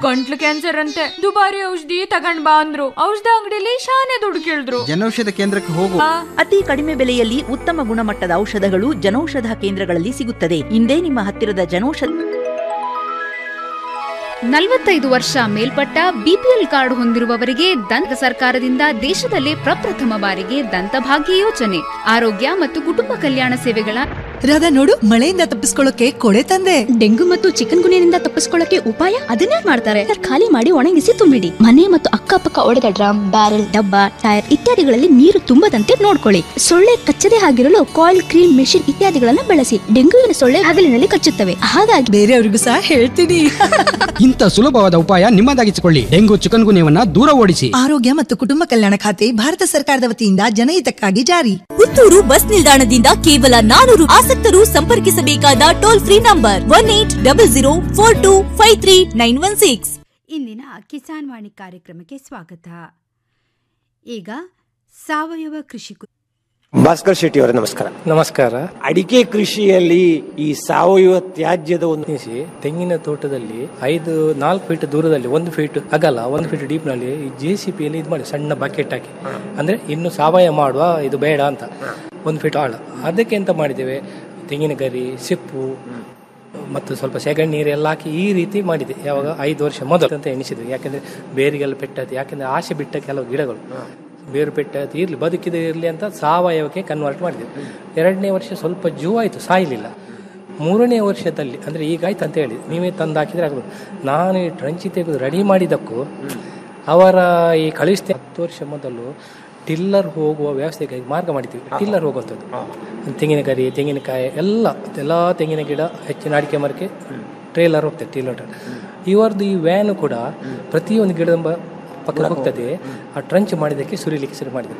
ಗಂಟ್ಲು ಕ್ಯಾನ್ಸರ್ ಅಂತೆ ದುಬಾರಿ ಔಷಧಿ ತಗೊಂಡ್ ಬಾ ಅಂದ್ರು ಔಷಧ ಅಂಗಡಿಲಿ ಶಾನೆ ದುಡ್ಡು ಕೇಳಿದ್ರು ಜನೌಷಧ ಕೇಂದ್ರಕ್ಕೆ ಹೋಗು ಅತಿ ಕಡಿಮೆ ಬೆಲೆಯಲ್ಲಿ ಉತ್ತಮ ಗುಣಮಟ್ಟದ ಔಷಧಗಳು ಜನೌಷಧ ಕೇಂದ್ರಗಳಲ್ಲಿ ಸಿಗುತ್ತದೆ ಇಂದೇ ನಿಮ್ಮ ಹತ್ತಿರದ ಜನೌಷಧ ನಲವತ್ತೈದು ವರ್ಷ ಮೇಲ್ಪಟ್ಟ ಬಿಪಿಎಲ್ ಕಾರ್ಡ್ ಹೊಂದಿರುವವರಿಗೆ ದಂತ ಸರ್ಕಾರದಿಂದ ದೇಶದಲ್ಲೇ ಪ್ರಪ್ರಥಮ ಬಾರಿಗೆ ದಂತಭಾಗ್ಯ ಯೋಜನೆ ಆರೋಗ್ಯ ಮತ್ತು ಕುಟುಂಬ ಕಲ್ಯಾಣ ಸೇವೆಗಳ ರಾಧಾ ನೋಡು ಮಳೆಯಿಂದ ತಪ್ಪಿಸ್ಕೊಳ್ಳೋಕೆ ಕೊಡೆ ತಂದೆ ಡೆಂಗು ಮತ್ತು ಚಿಕನ್ ಗುನಿಯಿಂದ ತಪ್ಪಿಸ್ಕೊಳ್ಳಕ್ಕೆ ಉಪಾಯ ಅದನ್ನೇ ಮಾಡ್ತಾರೆ ಖಾಲಿ ಮಾಡಿ ಒಣಗಿಸಿ ತುಂಬಿಡಿ ಮನೆ ಮತ್ತು ಅಕ್ಕಪಕ್ಕ ಒಡೆದ ಡ್ರಮ್ ಬ್ಯಾರೆಲ್ ಡಬ್ಬ ಟೈರ್ ಇತ್ಯಾದಿಗಳಲ್ಲಿ ನೀರು ತುಂಬದಂತೆ ನೋಡ್ಕೊಳ್ಳಿ ಸೊಳ್ಳೆ ಕಚ್ಚದೆ ಆಗಿರಲು ಕಾಯಿಲ್ ಕ್ರೀಮ್ ಮೆಷಿನ್ ಇತ್ಯಾದಿಗಳನ್ನು ಬಳಸಿ ಡೆಂಗುವಿನ ಸೊಳ್ಳೆ ಹಗಲಿನಲ್ಲಿ ಕಚ್ಚುತ್ತವೆ ಹಾಗಾಗಿ ಬೇರೆಯವ್ರಿಗೂ ಸಹ ಹೇಳ್ತೀನಿ ಇಂಥ ಸುಲಭವಾದ ಉಪಾಯ ನಿಮ್ಮದಾಗಿಸಿಕೊಳ್ಳಿ ಡೆಂಗು ಚಿಕನ್ ಗುನ್ಯವನ್ನ ದೂರ ಓಡಿಸಿ ಆರೋಗ್ಯ ಮತ್ತು ಕುಟುಂಬ ಕಲ್ಯಾಣ ಖಾತೆ ಭಾರತ ಸರ್ಕಾರದ ವತಿಯಿಂದ ಜನಹಿತಕ್ಕಾಗಿ ಜಾರಿ ಪುತ್ತೂರು ಬಸ್ ನಿಲ್ದಾಣದಿಂದ ಕೇವಲ ನಾನೂರು ಆಸಕ್ತರು ಸಂಪರ್ಕಿಸಬೇಕಾದ toll free number one eight double zero four two five three nine one six ಇಂದಿನ ಕಿಸಾನ್ ವಾಣಿ ಕಾರ್ಯಕ್ರಮಕ್ಕೆ ಸ್ವಾಗತ ಈಗ ಸಾವಯವ ಕೃಷಿ ಕು- ಭಾಸ್ಕರ್ ಶೆಟ್ಟಿ ಅವರೇ ನಮಸ್ಕಾರ ನಮಸ್ಕಾರ ಅಡಿಕೆ ಕೃಷಿಯಲ್ಲಿ ಈ ಸಾವಯವ ತ್ಯಾಜ್ಯದ ಒಂದು ಗಮನಿಸಿ ತೆಂಗಿನ ತೋಟದಲ್ಲಿ ಐದು ನಾಲ್ಕು ಫೀಟ್ ದೂರದಲ್ಲಿ ಒಂದು ಫೀಟ್ ಅಗಲ ಒಂದು ಫೀಟ್ ಡೀಪ್ ನಲ್ಲಿ ಜೆ ಸಿ ಪಿಯಲ್ಲಿ ಇದು ಮಾಡಿ ಸಣ್ಣ ಬಕೆಟ್ ಹಾಕಿ ಅಂದ್ರೆ ಇನ್ನು ಸಾವಯವ ಮಾಡುವ ಇದು ಬೇಡ ಅಂತ ಒಂದು ಫೀಟ್ ಆಳ ಅದಕ್ಕೆ ಎಂತ ಮಾಡಿದ್ದೇವೆ ತೆಂಗಿನ ಗರಿ ಸಿಪ್ಪು ಮತ್ತು ಸ್ವಲ್ಪ ಸೆಗಣಿ ನೀರೆಲ್ಲ ಹಾಕಿ ಈ ರೀತಿ ಮಾಡಿದೆ ಯಾವಾಗ ಐದು ವರ್ಷ ಮೊದಲು ಅಂತ ಎಣಿಸಿದ್ವಿ ಯಾಕೆಂದ್ರೆ ಬೇರಿಗೆಲ್ಲ ಪೆಟ್ಟದ್ದು ಯಾಕೆಂದ್ರೆ ಆಸೆ ಬಿಟ್ಟ ಕೆಲವು ಗಿಡಗಳು ಬೇರು ಪೆಟ್ಟದ್ದು ಇರಲಿ ಬದುಕಿದೆ ಇರಲಿ ಅಂತ ಸಾವಯವಕ್ಕೆ ಕನ್ವರ್ಟ್ ಮಾಡಿದೆ ಎರಡನೇ ವರ್ಷ ಸ್ವಲ್ಪ ಜೂ ಆಯಿತು ಸಾಯಲಿಲ್ಲ ಮೂರನೇ ವರ್ಷದಲ್ಲಿ ಅಂದರೆ ಈಗ ಆಯ್ತು ಅಂತ ಹೇಳಿ ನೀವೇ ತಂದು ಹಾಕಿದ್ರೆ ಆಗ್ಬೋದು ನಾನು ಈ ಟ್ರಂಚಿ ತೆಗೆದು ರೆಡಿ ಮಾಡಿದ್ದಕ್ಕೂ ಅವರ ಈ ಕಳಿಸ್ತೆ ಹತ್ತು ವರ್ಷ ಮೊದಲು ಟಿಲ್ಲರ್ ಹೋಗುವ ವ್ಯವಸ್ಥೆಗೆ ಮಾರ್ಗ ಮಾಡಿದ್ದೀವಿ ಟಿಲ್ಲರ್ ಹೋಗುವಂಥದ್ದು ತೆಂಗಿನಕಾಯಿ ತೆಂಗಿನಕಾಯಿ ಎಲ್ಲ ಎಲ್ಲ ತೆಂಗಿನ ಗಿಡ ಹೆಚ್ಚಿನ ಅಡಿಕೆ ಮರಕ್ಕೆ ಟ್ರೇಲರ್ ಹೋಗ್ತದೆ ಟಿಲ್ಲರ್ ಇವರದ್ದು ಈ ವ್ಯಾನು ಕೂಡ ಪ್ರತಿಯೊಂದು ಗಿಡದ ಬ- ಪಕ್ಕಕ್ಕೆ ಹೋಗ್ತದೆ ಆ ಟ್ರಂಚ್ ಮಾಡಿದ್ದಕ್ಕೆ ಸುರಿಲಿಕ್ಕೆ ಶುರು ಮಾಡಿದೆ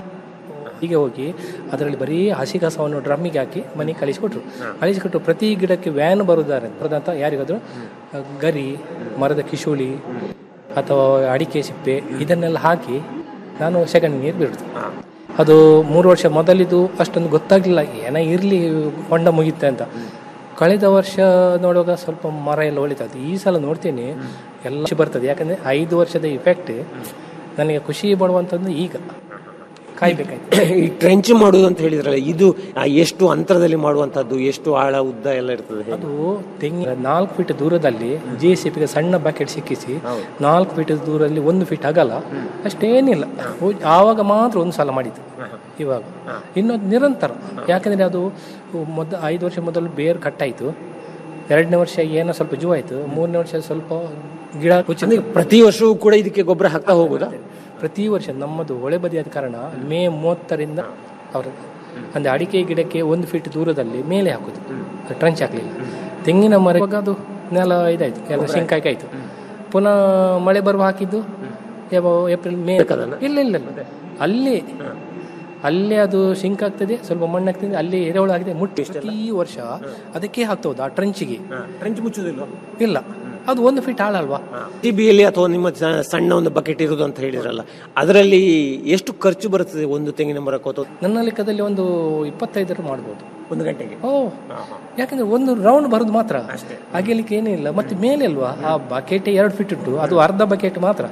ಹೀಗೆ ಹೋಗಿ ಅದರಲ್ಲಿ ಬರೀ ಹಸಿ ಕಸವನ್ನು ಡ್ರಮ್ಮಿಗೆ ಹಾಕಿ ಮನೆಗೆ ಕಳಿಸಿಕೊಟ್ರು ಕಳಿಸಿಕೊಟ್ಟು ಪ್ರತಿ ಗಿಡಕ್ಕೆ ವ್ಯಾನ್ ಬರುತ್ತಾರೆ ಬರದಂತ ಯಾರಿಗಾದ್ರು ಆ, ಗರಿ ಮರದ ಕಿಶುಳಿ ಅಥವಾ ಅಡಿಕೆ ಸಿಪ್ಪೆ ಇದನ್ನೆಲ್ಲ ಹಾಕಿ ನಾನು ಸೆಕೆಂಡ್ ನೀರು ಬಿಡುದು ಅದು ಮೂರು ವರ್ಷ ಮೊದಲಿದ್ದು ಅಷ್ಟೊಂದು ಗೊತ್ತಾಗಲಿಲ್ಲ ಏನ ಇರಲಿ ಹೊಂಡ ಮುಗಿತೆ ಅಂತ ಕಳೆದ ವರ್ಷ ನೋಡುವಾಗ ಸ್ವಲ್ಪ ಮರ ಎಲ್ಲ ಒಳಿತದ್ದು ಈ ಸಲ ನೋಡ್ತೀನಿ ಎಲ್ಲ ಖುಷಿ ಬರ್ತದೆ ಯಾಕಂದ್ರೆ ಐದು ವರ್ಷದ ಇಫೆಕ್ಟ್ ನನಗೆ ಖುಷಿ ಪಡುವಂಥದ್ದು ಈಗ ಕಾಯ್ಬೇಕಾಯ್ತು ಈ ಟ್ರೆಂಚ್ ಮಾಡುವುದು ಅಂತ ಹೇಳಿದ್ರಲ್ಲ ಇದು ಆ, ಎಷ್ಟು ಅಂತರದಲ್ಲಿ ಮಾಡುವಂತದ್ದು ಎಷ್ಟು ಆಳ ಉದ್ದ ಎಲ್ಲ ಇರ್ತದೆ ಹೇಗೆ? ಅದು ತೆಂಗಿನ ನಾಲ್ಕು ಫೀಟ್ ದೂರದಲ್ಲಿ ಜೆ ಸಿ ಪಿಗೆ ಸಣ್ಣ ಬಕೆಟ್ ಸಿಕ್ಕಿಸಿ ನಾಲ್ಕು ಫೀಟ್ ದೂರದಲ್ಲಿ ಒಂದು ಫೀಟ್ ಅಗಲ ಅಷ್ಟೇನಿಲ್ಲ ಹೋ- ಆವಾಗ ಮಾತ್ರ ಒಂದು ಸಲ ಮಾಡಿದ್ದು ಇವಾಗ ಇನ್ನು ಅದು ನಿರಂತರ ಯಾಕಂದ್ರೆ ಅದು ಮೊದ ಐದು ವರ್ಷ ಮೊದಲು ಬೇರು ಕಟ್ಟಾಯಿತು ಎರಡನೇ ವರ್ಷ ಏನೋ ಸ್ವಲ್ಪ ಜೂ ಆಯಿತು ಮೂರನೇ ವರ್ಷ ಸ್ವಲ್ಪ ಗಿಡ ಕುಚ್ಚಿ ಅಂದ್ರೆ ಪ್ರತಿ ವರ್ಷವೂ ಕೂಡ ಇದಕ್ಕೆ ಗೊಬ್ಬರ ಹಾಕ್ತಾ ಹೋಗುದಾ ಪ್ರತಿ ವರ್ಷ ನಮ್ಮದು ಒಳೆ ಬದಿಯಾದ ಕಾರಣ ಮೇ ಮೂವತ್ತರಿಂದ ಅವರ ಅಂದ್ರೆ ಅಡಿಕೆ ಗಿಡಕ್ಕೆ ಒಂದು ಫೀಟ್ ದೂರದಲ್ಲಿ ಮೇಲೆ ಹಾಕುದು ಟ್ರಂಚ್ ಹಾಕಲಿಲ್ಲ ತೆಂಗಿನ ಮರ ಇವಾಗ ಅದು ನೆಲ ಇದಾಯ್ತು ಎಲ್ಲ ಸಿಂಕಾಯ್ಕೆ ಆಯ್ತು ಪುನಃ ಮಳೆ ಬರುವ ಹಾಕಿದ್ದು ಯಾವ ಏಪ್ರಿಲ್ ಮೇ ಇಲ್ಲ ಇಲ್ಲ ಇಲ್ಲ ಅಲ್ಲಿ ಅಲ್ಲೇ ಅದು ಸಿಂಕ್ ಆಗ್ತದೆ ಸ್ವಲ್ಪ ಮಣ್ಣು ಆಗ್ತದೆ ಅಲ್ಲಿ ಎರೆಹುಳು ಆಗಿದೆ ಮುಟ್ಟಿ ಪ್ರತಿ ವರ್ಷ ಅದಕ್ಕೆ ಹಾಕ್ತಾ ಹೋದ ಆ ಟ್ರಂಚಿಗೆ ಟ್ರೆಂಚ್ ಮುಚ್ಚುದಿಲ್ಲ ಇಲ್ಲ ಅದು ಒಂದು ಫೀಟ್ ಆಳಲ್ವಾ ಟಿಬಿಯಲ್ಲಿ ಅಥವಾ ನಿಮ್ಮ ಸ- ಸಣ್ಣ ಒಂದು ಬಕೆಟ್ ಇರುವುದು ಅಂತ ಹೇಳಿದ್ರಲ್ಲ ಅದರಲ್ಲಿ ಎಷ್ಟು ಖರ್ಚು ಬರ್ತದೆ ಒಂದು ತೆಂಗಿನ ಮರಕ್ಕೆ ಅಥವಾ ನನ್ನ ಲೆಕ್ಕದಲ್ಲಿ ಒಂದು ಇಪ್ಪತ್ತೈದರ ಮಾಡ್ಬೋದು ಒಂದು ಗಂಟೆಗೆ ಓ ಯಾಕಂದ್ರೆ ಒಂದು ರೌಂಡ್ ಬರೋದು ಮಾತ್ರ ಅಗಿಲಿಕ್ಕೆ ಏನಿಲ್ಲ ಮತ್ತೆ ಮೇಲೆ ಅಲ್ವಾ ಆ ಬಕೆಟ್ ಎರಡು ಫೀಟ್ ಉಂಟು ಅದು ಅರ್ಧ ಬಕೆಟ್ ಮಾತ್ರ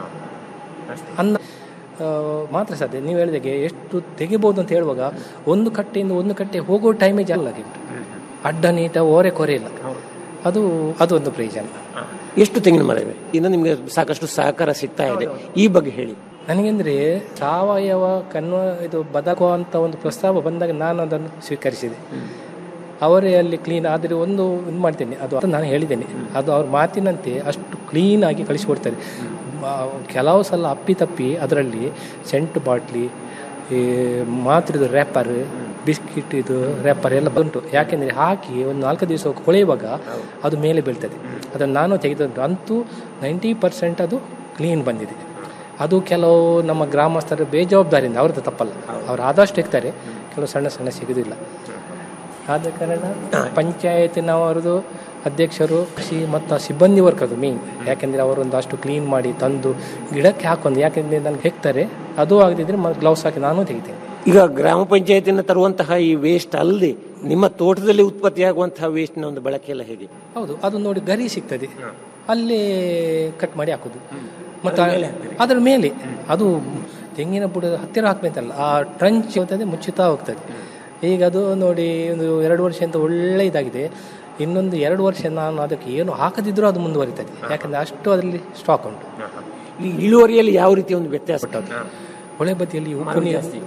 ಅನ್ನ ಆ, ಮಾತ್ರ ಸಾಧ್ಯ ನೀವು ಹೇಳಿದಾಗೆ ಎಷ್ಟು ತೆಗಿಬೋದು ಅಂತ ಹೇಳುವಾಗ ಒಂದು ಕಟ್ಟೆಯಿಂದ ಒಂದು ಕಟ್ಟೆ ಹೋಗೋ ಟೈಮೇ ಜಾಲ ಅಡ್ಡ ನೀಟ ಓರೆ ಕೊರೆ ಇಲ್ಲ ಅದು ಅದು ಒಂದು ಪ್ರಯೋಜನ ಎಷ್ಟು ತೆಂಗಿನ ಮರ ಇವೆ ಇನ್ನು ನಿಮಗೆ ಸಾಕಷ್ಟು ಸಹಕಾರ ಸಿಗ್ತಾ ಇದೆ ಈ ಬಗ್ಗೆ ಹೇಳಿ ನನಗೆಂದ್ರೆ ಸಾವಯವ ಕನ್ವ ಇದು ಬದಕುವಂತ ಒಂದು ಪ್ರಸ್ತಾವ ಬಂದಾಗ ನಾನು ಅದನ್ನು ಸ್ವೀಕರಿಸಿದೆ ಅವರೇ ಅಲ್ಲಿ ಕ್ಲೀನ್ ಆದರೆ ಒಂದು ಇದು ಮಾಡ್ತೇನೆ ಅದು ಅದು ನಾನು ಹೇಳಿದ್ದೇನೆ ಅದು ಅವ್ರ ಮಾತಿನಂತೆ ಅಷ್ಟು ಕ್ಲೀನ್ ಆಗಿ ಕಳಿಸಿಕೊಡ್ತಾರೆ ಮ- ಕೆಲವು ಸಲ ಅಪ್ಪಿತಪ್ಪಿ ಅದರಲ್ಲಿ ಸೆಂಟ್ ಬಾಟ್ಲಿ ಈ ಮಾತ್ರಿದು ರ್ಯಾಪರ್ ಬಿಸ್ಕಿಟ್ ಇದು ರ್ಯಾಪರ್ ಎಲ್ಲ ಬಂತು ಯಾಕೆಂದರೆ ಹಾಕಿ ಒಂದು ನಾಲ್ಕು ದಿವಸ ಕೊಳೆಯುವಾಗ ಅದು ಮೇಲೆ ಬೀಳ್ತದೆ ಅದನ್ನು ನಾನು ತೆಗೆದುಂಟು ಅಂತೂ ನೈಂಟಿ ಪರ್ಸೆಂಟ್ ಅದು ಕ್ಲೀನ್ ಬಂದಿದೆ ಅದು ಕೆಲವು ನಮ್ಮ ಗ್ರಾಮಸ್ಥರ ಬೇಜವಾಬ್ದಾರಿಯಿಂದ ಅವ್ರದ್ದು ತಪ್ಪಲ್ಲ ಅವ್ರು ಆದಷ್ಟು ಇರ್ತಾರೆ ಕೆಲವು ಸಣ್ಣ ಸಣ್ಣ ಸಿಗುದಿಲ್ಲ ಆದ ಕಾರಣ ಪಂಚಾಯತಿನವರದು ಅಧ್ಯಕ್ಷರು ಕೃಷಿ ಮತ್ತು ಆ ಸಿಬ್ಬಂದಿ ವರ್ಕ್ ಅದು ಮೇನ್ ಯಾಕೆಂದರೆ ಅವರೊಂದು ಅಷ್ಟು ಕ್ಲೀನ್ ಮಾಡಿ ತಂದು ಗಿಡಕ್ಕೆ ಹಾಕೊಂಡು ಯಾಕೆಂದರೆ ನನಗೆ ಹೆಕ್ತಾರೆ ಅದು ಆಗದಿದ್ರೆ ಗ್ಲೌಸ್ ಹಾಕಿ ನಾನು ತೆಗಿತೇನೆ ಈಗ ಗ್ರಾಮ ಪಂಚಾಯತಿನ ತರುವಂತಹ ಈ ವೇಸ್ಟ್ ಅಲ್ಲದೆ ನಿಮ್ಮ ತೋಟದಲ್ಲಿ ಉತ್ಪತ್ತಿಯಾಗುವಂತಹ ವೇಸ್ಟ್ನ ಒಂದು ಬಳಕೆ ಎಲ್ಲ ಹೇಗೆ ಹೌದು ಅದು ನೋಡಿ ಗರಿ ಸಿಗ್ತದೆ ಅಲ್ಲಿ ಕಟ್ ಮಾಡಿ ಹಾಕೋದು ಮತ್ತು ಅದರ ಮೇಲೆ ಅದು ತೆಂಗಿನ ಬುಡ ಹತ್ತಿರ ಹಾಕ್ಬೇಕಲ್ಲ ಆ ಟ್ರಂಚ್ ಹೋಗ್ತದೆ ಮುಚ್ಚುತ್ತಾ ಹೋಗ್ತದೆ ಈಗ ಅದು ನೋಡಿ ಒಂದು ಎರಡು ವರ್ಷ ಅಂತ ಒಳ್ಳೆ ಇದಾಗಿದೆ ಇನ್ನೊಂದು ಎರಡು ವರ್ಷ ನಾನು ಅದಕ್ಕೆ ಏನು ಹಾಕದಿದ್ರೂ ಅದು ಮುಂದುವರಿತದೆ ಯಾಕಂದರೆ ಅಷ್ಟು ಅದರಲ್ಲಿ ಸ್ಟಾಕ್ ಉಂಟು ಈ ಇಳುವರಿಯಲ್ಲಿ ಯಾವ ರೀತಿ ಒಂದು ವ್ಯತ್ಯಾಸ ಹೊಳೆ ಬದಿಯಲ್ಲಿ ಉಪ್ಪು ನೀರು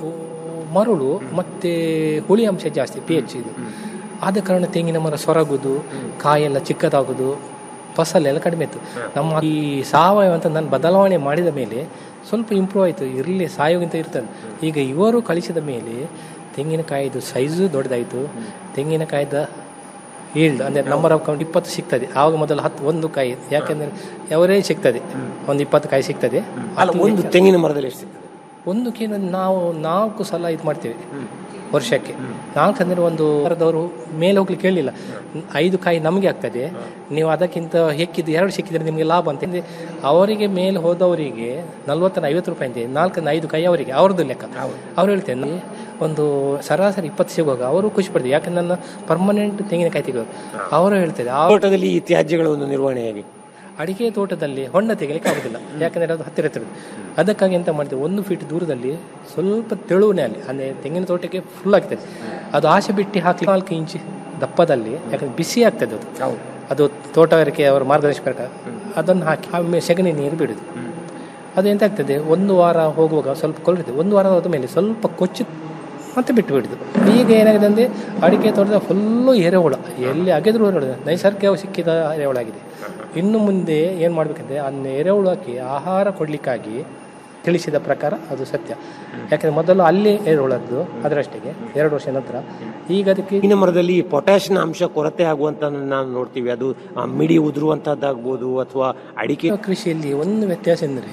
ಮರಳು ಮತ್ತೆ ಹುಳಿ ಅಂಶ ಜಾಸ್ತಿ ಪಿ ಎಚ್ ಇದು ಆದ ಕಾರಣ ತೆಂಗಿನ ಮರ ಸೊರಗುದು ಕಾಯೆಲ್ಲ ಚಿಕ್ಕದಾಗುದು ಫಸಲೆಲ್ಲ ಕಡಿಮೆ ಇತ್ತು ನಮ್ಮ ಈ ಸಾವಯವ ಅಂತ ನಾನು ಬದಲಾವಣೆ ಮಾಡಿದ ಮೇಲೆ ಸ್ವಲ್ಪ ಇಂಪ್ರೂವ್ ಆಯಿತು ಇರಲಿ ಸಾಯೋಗಿಂತ ಇರ್ತದೆ ಈಗ ಇವರು ಕಳಿಸಿದ ಮೇಲೆ ತೆಂಗಿನಕಾಯಿದು ಸೈಜು ದೊಡ್ಡದಾಯಿತು ತೆಂಗಿನಕಾಯ್ದ ಈಲ್ಡ್ ಅಂದರೆ ನಂಬರ್ ಆಫ್ ಕೌಂಟ್ ಇಪ್ಪತ್ತು ಸಿಗ್ತದೆ ಆವಾಗ ಮೊದಲು ಹತ್ತು ಒಂದು ಕಾಯಿ ಯಾಕೆಂದರೆ ಅವರೇ ಸಿಗ್ತದೆ ಒಂದು ಇಪ್ಪತ್ತು ಕಾಯಿ ಸಿಗ್ತದೆ ಅಲ್ಲ ಒಂದು ತೆಂಗಿನ ಮರದಲ್ಲಿ ಎಷ್ಟು ಸಿಗ್ತದೆ ಒಂದು ಕೇನ ನಾವು ನಾಲ್ಕು ಸಲ ಇದು ಮಾಡ್ತೇವೆ ವರ್ಷಕ್ಕೆ ನಾಲ್ಕು ಅಂದರೆ ಒಂದು ವಾರದವರು ಮೇಲೆ ಹೋಗ್ಲಿಕ್ಕೆ ಕೇಳಲಿಲ್ಲ ಐದು ಕಾಯಿ ನಮಗೆ ಆಗ್ತದೆ ನೀವು ಅದಕ್ಕಿಂತ ಹೆಕ್ಕಿದ್ದು ಎರಡು ಸಿಕ್ಕಿದ್ರೆ ನಿಮಗೆ ಲಾಭ ಅಂತ ಅಂದ್ರೆ ಅವರಿಗೆ ಮೇಲೆ ಹೋದವರಿಗೆ ನಲ್ವತ್ತನ ಐವತ್ತು ರೂಪಾಯಿ ಅಂತೆ ನಾಲ್ಕನ ಐದು ಕಾಯಿ ಅವರಿಗೆ ಅವ್ರದ್ದು ಲೆಕ್ಕ ಅವ್ರು ಹೇಳ್ತೇನೆ ಒಂದು ಸರಾಸರಿ ಇಪ್ಪತ್ತು ಸಿಗುವಾಗ ಅವರು ಖುಷಿ ಪಡ್ತಾರೆ ಯಾಕಂದ್ರೆ ನನ್ನ ಪರ್ಮನೆಂಟ್ ತೆಂಗಿನಕಾಯಿ ತೆಗೆಯೋದು ಅವರು ಹೇಳ್ತಾರೆ ಆ ತೋಟದಲ್ಲಿ ಈ ತ್ಯಾಜ್ಯಗಳ ಒಂದು ನಿರ್ವಹಣೆ ಹೇಗೆ ಅಡಿಕೆ ತೋಟದಲ್ಲಿ ಹೊಂಡ ತೆಗಿಲಿಕ್ಕೆ ಆಗುದಿಲ್ಲ ಯಾಕಂದ್ರೆ ಅದು ಹತ್ತಿರ ಹತ್ತಿರ ಅದಕ್ಕಾಗಿ ಎಂತ ಮಾಡ್ತೇವೆ ಒಂದು ಫೀಟ್ ದೂರದಲ್ಲಿ ಸ್ವಲ್ಪ ತೆಳುವನೆ ಅಲ್ಲಿ ಅಂದರೆ ತೆಂಗಿನ ತೋಟಕ್ಕೆ ಫುಲ್ ಆಗ್ತದೆ ಅದು ಆಸೆ ಬಿಟ್ಟು ಹಾಕಿ ನಾಲ್ಕು ಇಂಚ್ ದಪ್ಪದಲ್ಲಿ ಯಾಕಂದ್ರೆ ಬಿಸಿ ಆಗ್ತದೆ ಅದು ಅದು ತೋಟಗಾರಿಕೆ ಅವರ ಮಾರ್ಗದರ್ಶನ ಪ್ರಕಾರ ಅದನ್ನು ಹಾಕಿ ಆಮೇಲೆ ಸಗಣಿ ನೀರು ಬಿಡುದು ಅದು ಎಂತ ಆಗ್ತದೆ ಒಂದು ವಾರ ಹೋಗುವಾಗ ಸ್ವಲ್ಪ ಕೊಲ್ಲಿರ್ತದೆ ಒಂದು ವಾರ ಹೋದ ಮೇಲೆ ಸ್ವಲ್ಪ ಕೊಚ್ಚಿ ಮತ್ತೆ ಬಿಟ್ಟು ಬಿಡುದು ಈಗ ಏನಾಗಿದೆ ಅಂದರೆ ಅಡಿಕೆ ತೋಟದ ಫುಲ್ಲು ಎರೆಹುಳ ಎಲ್ಲಿ ಅಗೆದ್ರು ಎರೆಹುಳ ನೈಸರ್ಗಿಕ ಸಿಕ್ಕಿದ ಎರೆಹುಳ ಆಗಿದೆ ಇನ್ನು ಮುಂದೆ ಏನು ಮಾಡಬೇಕಂದ್ರೆ ಆ ಎರೆಹುಳಕ್ಕೆ ಆಹಾರ ಕೊಡಲಿಕ್ಕಾಗಿ ತಿಳಿಸಿದ ಪ್ರಕಾರ ಅದು ಸತ್ಯ ಯಾಕಂದರೆ ಮೊದಲು ಅಲ್ಲಿ ಎರೆಹುಳದ್ದು ಅದರಷ್ಟಕ್ಕೆ ಎರಡು ವರ್ಷ ನಂತರ ಈಗ ಅದಕ್ಕೆ ತೆಂಗಿನ ಮರದಲ್ಲಿ ಪೊಟ್ಯಾಷಿಯಂ ಅಂಶ ಕೊರತೆ ಆಗುವಂತ ನಾವು ನೋಡ್ತೀವಿ ಅದು ಆ, ಮಿಡಿ ಉದುರುವಂತಹದ್ದಾಗ್ಬೋದು ಅಥವಾ ಅಡಿಕೆ ಕೃಷಿಯಲ್ಲಿ ಒಂದು ವ್ಯತ್ಯಾಸ ಎಂದರೆ